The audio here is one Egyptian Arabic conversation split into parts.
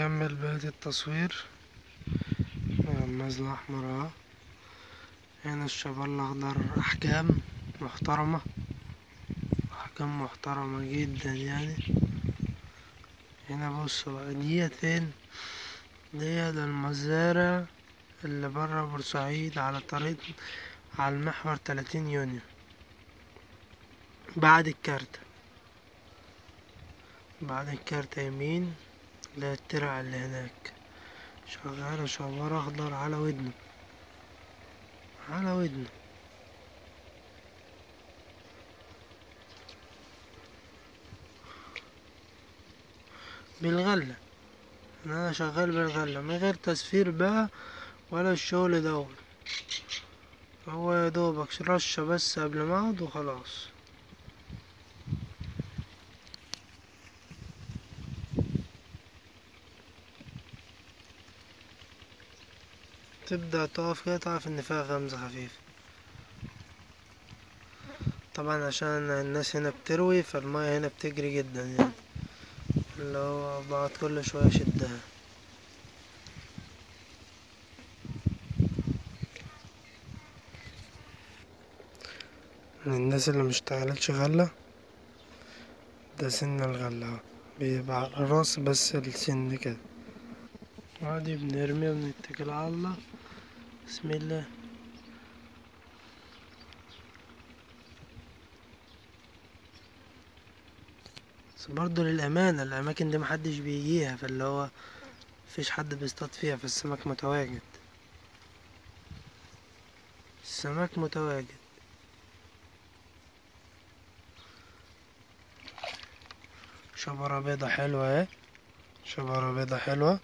نكمل بقية التصوير الغماز الأحمر اهو هنا الشباب الأخضر أحجام محترمة أحجام محترمة جدا يعني هنا بصوا بقى ديت فين ديت المزارع اللي برا بورسعيد على طريق على المحور تلاتين يونيو بعد الكارتة بعد الكارتة يمين اللي هي الترعة اللي هناك شغالة شوار أخضر على ودنه على ودنه بالغلة أنا شغال بالغلة من غير تسفير بقى ولا الشغل دوت هو يا دوبك رشة بس قبل ما اقعد وخلاص تبدأ تقف كده تعرف إن فيها غمزة خفيفة طبعا عشان الناس هنا بتروي فالمية هنا بتجري جدا يعني اللي هو بقعد كل شوية أشدها من الناس اللي مشتغلتش غلة ده سن الغلة اهو بيبقى على الراس بس السن كده وادي بنرمي ونتكل على الله بسم الله بس برضه للأمانة الأماكن دي محدش بيجيها فاللي هو مفيش حد بيصطاد فيها فالسمك متواجد السمك متواجد شبرة بيضة حلوة اهي شبرة بيضة حلوة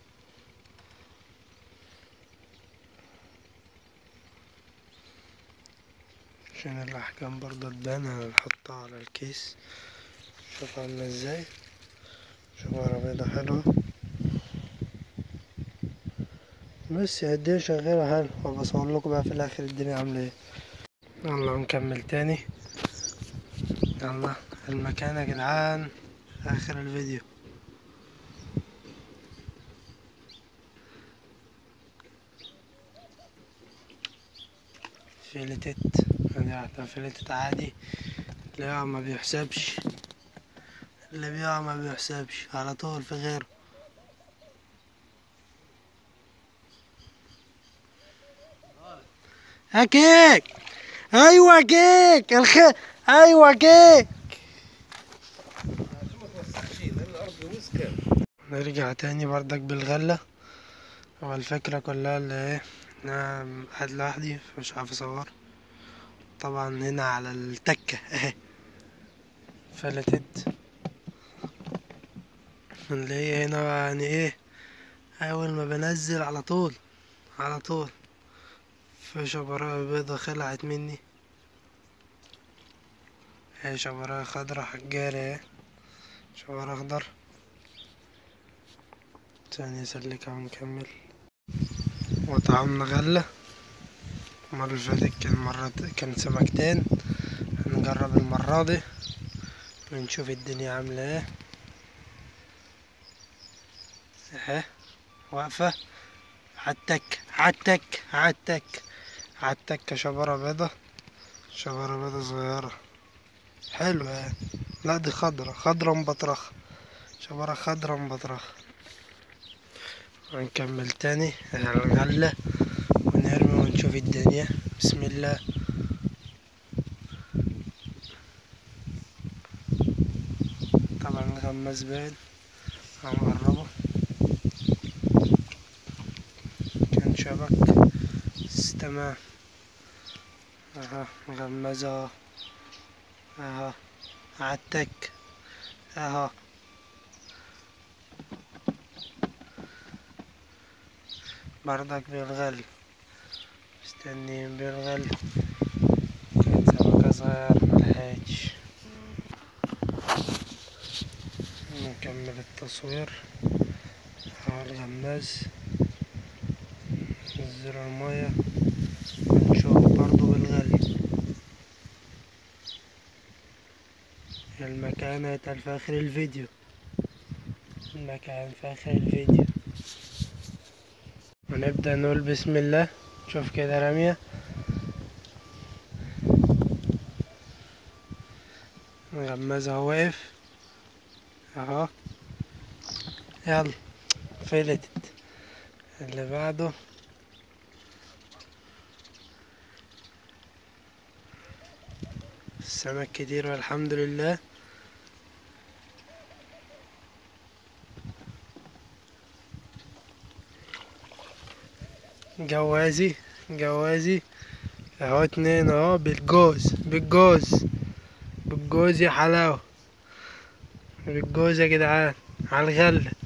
عشان الأحجام برضه تبان هنحطها على الكيس شوف عاملة ازاي شبرة بيضة حلوة بس قد ايه شغالة حلو وبصور لكم بقى في الآخر الدنيا عاملة ايه يلا نكمل تاني يلا المكان يا جدعان آخر الفيديو فيلتت ادي واحدة فيلتت عادي اللي بيقع ما بيحسبش اللي بيقع ما بيحسبش على طول في غيره ها كيك ايوه كيك الخ ايوه كيك نرجع تاني بردك بالغلة هو الفكرة كلها اللي ايه انا قاعد لوحدي مش عارف اصور طبعا هنا على التكة اهي فلتت اللي هي هنا يعني ايه اول ما بنزل على طول على طول في شبراية بيضة خلعت مني هي شبراية خضرا حجارة اهي شبراية اخضر ثانية سلكها ونكمل وطعمنا غلة المرة اللي فاتت كان مرة كان سمكتين هنجرب المرة دي ونشوف الدنيا عاملة ايه اهي واقفة عالتك عالتك عالتك عالتكة شبرة بيضة شبرة بيضة صغيرة حلوة يعني لا دي خضرة خضرة مبطرخة شبرة خضرة مبطرخة هنكمل تاني الغلة ونرمي ونشوف الدنيا بسم الله طبعا الغماز بعيد هنقربه كان شبك بس تمام اها غمازة اها عالتك اها بردك بالغل مستنيين بالغل كان سمكة صغير ملحقتش نكمل التصوير على الغماز ننزل المية ونشوف برضو بالغل المكان هيتقال في آخر الفيديو المكان في آخر الفيديو ونبدأ نقول بسم الله شوف كده رامية غمازة اهو واقف اهو يلا فلتت اللي بعده السمك كتير والحمد لله جوازي جوازي اهو اتنين اهو بالجوز بالجوز بالجوز يا حلاوة بالجوز يا جدعان على الغلة